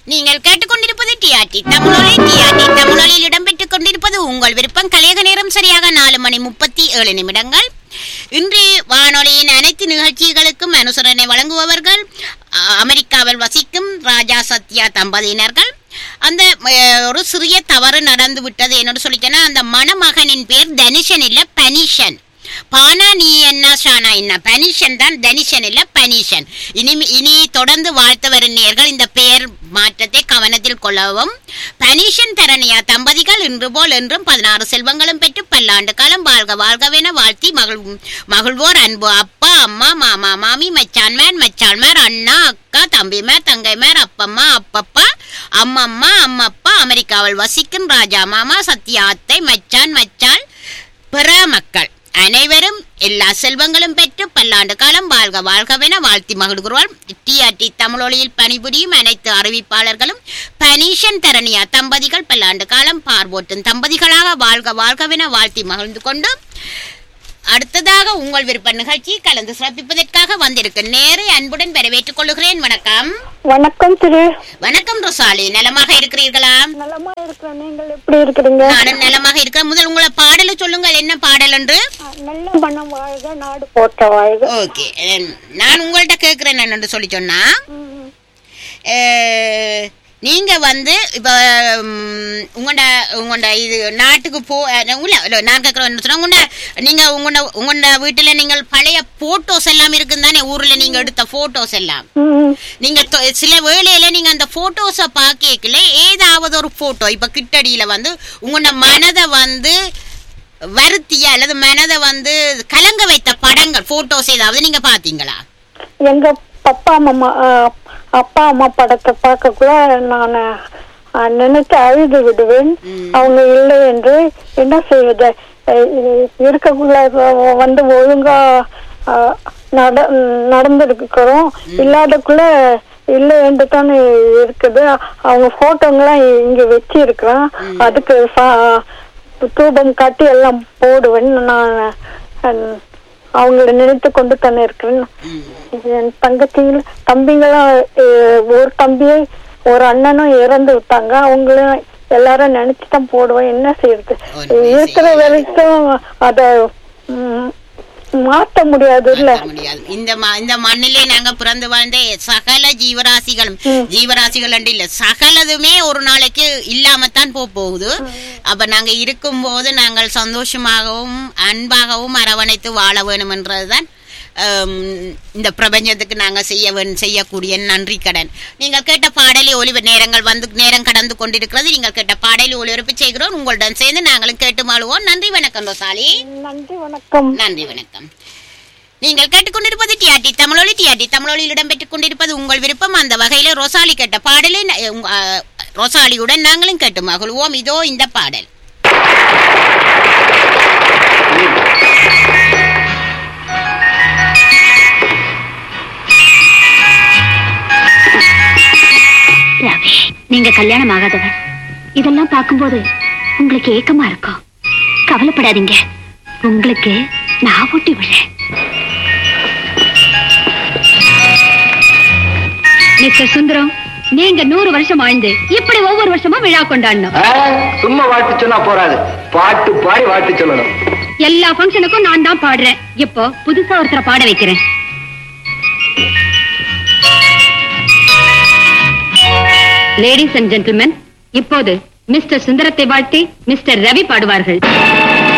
நீங்கள் கேட்டுக்கொண்டிருப்பது டிஆர்டி தமிழொலி டிஆர்டி தமிழொலியில் இடம்பெற்றுக் கொண்டிருப்பது உங்கள் விருப்பம் கலையக நேரம் சரியாக நாலு மணி முப்பத்தி ஏழு நிமிடங்கள் இன்று வானொலியின் அனைத்து நிகழ்ச்சிகளுக்கும் அனுசரணை வழங்குபவர்கள் அ- அமெரிக்காவில் வசிக்கும் ராஜா சத்யா தம்பதியினர்கள் அந்த அஹ், ஒரு சிறிய தவறு நடந்து விட்டது என்னோட சொல்லிட்டேன்னா அந்த மணமகனின் பேர் தனிஷன் இல்ல பனிஷன் பானா நீ என்ன ஷானா என்ன பனிஷன் தான் தனிஷன் இல்ல பனிஷன் இனி இனி தொடர்ந்து வாழ்த்து வருநீர்கள் இந்த பெயர் மாற்றத்தை கவனத்தில் கொள்ளவும் பனிஷன் தரணியா தம்பதிகள் இன்று போல் என்றும் பதினாறு செல்வங்களும் பெற்று பல்லாண்டு காலம் வாழ்க வாழ்கவென வாழ்த்தி மகிழ் மகிழ்வோர் அன்பு அப்பா அம்மா மாமா மாமி மச்சான்மார் மச்சான்மார் அண்ணா அக்கா தம்பிமார் தங்கைமார் அப்பம்மா அப்பப்பா அம்மம்மா அம்மப்பா அமெரிக்காவில் வசிக்கும் ராஜா மாமா சத்யா அத்தை மச்சான் மச்சான் பிற மக்கள் அனைவரும் எல்லா செல்வங்களும் பெற்று பல்லாண்டு காலம் வாழ்க வாழ்கவென வாழ்த்தி மகிழ்கிறோம் டிஆர்டி தமிழொலியில் பணிபுரியும் அனைத்து அறிவிப்பாளர்களும் பனீஷன் தரணியா தம்பதிகள் பல்லாண்டு காலம் பார்வோட்டும் தம்பதிகளாக வாழ்க வாழ்கவென வாழ்த்தி மகிழ்ந்து கொண்டு அடுத்ததாக உங்கள் விருப்ப நிகழ்ச்சி கலந்து சிறப்பிப்பதற்காக வந்திருக்கு நேரே அன்புடன் வரவேற்றுக் கொள்கிறேன் வணக்கம் வணக்கம் திரு வணக்கம் ரொசாலி நலமாக இருக்கிறீர்களா நலமா இருக்கிறேன் நீங்கள் எப்படி இருக்கிறீங்க நானும் நலமாக இருக்கிறேன் முதல் உங்களை பாடலை சொல்லுங்கள் என்ன பாடல் என்று நல்ல மனம் வாழ்க நாடு போற்ற வாழ்க ஓகே நான் உங்கள்ட்ட கேட்குறேன் என்னன்னு சொல்லி சொன்னா ம், அஹ், நீங்க வந்து இப்போ உங்களோட உங்களோட இது நாட்டுக்கு போ அஹ், இல்ல இல்ல, நான் கேட்குறேன் என்ன சொன்னா உங்களோட நீங்க உங்களோட உங்களோட வீட்டுல நீங்கள் பழைய போட்டோஸ் எல்லாம் இருக்குன்னு தானே ஊர்ல நீங்க எடுத்த போட்டோஸ் எல்லாம் ம், நீங்க தொ- சில வேளையில நீங்க அந்த போட்டோஸ பாக்கல ஏதாவது ஒரு போட்டோ இப்ப கிட்டடியில வந்து உங்களோட மனதை வந்து வருத்திய அல்லது மனதை வந்து கலங்க வைத்த படங்கள் போட்டோஸ் ஏதாவது நீங்க பாத்தீங்களா எங்க அப்பா அம்மா அஹ், அப்பா அம்மா படத்தை பார்க்கக்குள்ள நான் அஹ், நினைச்சு அழுது விடுவேன் ம். அவங்க இல்லை என்று என்ன செய்வது அஹ், இ- இருக்கக்குள்ள வ- வந்து ஒழுங்கா அஹ், நட நடந்திருக்கிறோம் இல்லாதக்குள்ள இல்லை என்று தானே இருக்குது அவங்க போட்டோங்கெல்லாம் இங்க வச்சு இருக்கிறேன் அதுக்கு சா- தூபம் காட்டி எல்லாம் போடுவேன் நான் அஹ், அவங்கள நினைத்து கொண்டு தானே இருக்கிறேன் ம். என் தங்கச்சிங்க தம்பிங்களும் அஹ், ஒரு தம்பியே ஒரு அண்ணனும் இறந்து விட்டாங்க அவங்களும் எல்லாரும் நினைச்சுதான் போடுவேன் என்ன செய்யறது ஒண்ணுமே இருக்கிற வரைக்கும் அத ம், மாத்த முடியாது இல்ல மாற்ற முடியாது இந்த ம- இந்த மண்ணிலே நாங்க பிறந்து வாழ்ந்த சகல ஜீவராசிகளும் ஜீவராசிகள் என்று இல்ல சகலதுமே ஒரு நாளைக்கு இல்லாமத்தான் போக போகுது அப்ப நாங்க இருக்கும்போது நாங்கள் சந்தோஷமாகவும் அன்பாகவும் அரவணைத்து வாழ வேணும் என்றதுதான் ஹம், இந்த பிரபஞ்சத்துக்கு நாங்க செய்ய வேணும் செய்யக்கூடிய நன்றி கடன் நீங்கள் கேட்ட பாடலை ஒளிவு நேரங்கள் வந்து நேரம் கடந்து கொண்டிருக்கிறது நீங்கள் கேட்ட பாடலை ஒளிபரப்பு செய்கிறோம் உங்களுடன் சேர்ந்து நாங்களும் கேட்டு மாழுவோம் நன்றி வணக்கம் ரோசாலி நன்றி வணக்கம் நன்றி வணக்கம் நீங்கள் கேட்டுக்கொண்டிருப்பது டிஆர்டி தமிழொலி டிஆர்டி தமிழொலியில் இடம்பெற்றுக் கொண்டிருப்பது உங்கள் விருப்பம் அந்த வகையில ரொசாலி கேட்ட பாடலை ந- உங்க, அஹ், ரொசாலியுடன் நாங்களும் கேட்டு மகிழ்வோம் இதோ இந்த பாடல் ரவி நீங்க கல்யாணம் ஆகாதவன் இதெல்லாம் பார்க்கும்போது உங்களுக்கு ஏக்கமா இருக்கும் கவலைப்படாதீங்க உங்களுக்கு நான் ஊட்டி விடுறேன் மிஸ்டர் சுந்தரம் நீங்க நூறு வருஷம் வாழ்ந்து இப்படி ஒவ்வொரு வருஷமும் விழா கொண்டாடணும் ஆ, சும்மா வாழ்த்து சொன்னா போறாது பாட்டு பாடி வாழ்த்து சொல்லணும் எல்லா ஃபங்க்ஷனுக்கும் நான் தான் பாடுறேன் இப்போ புதுசா ஒருத்தரை பாட வைக்கிறேன் லேடிஸ் அண்ட் ஜென்டில்மென் இப்போது மிஸ்டர் சுந்தரத்தை வாழ்த்தி மிஸ்டர் ரவி பாடுவார்கள்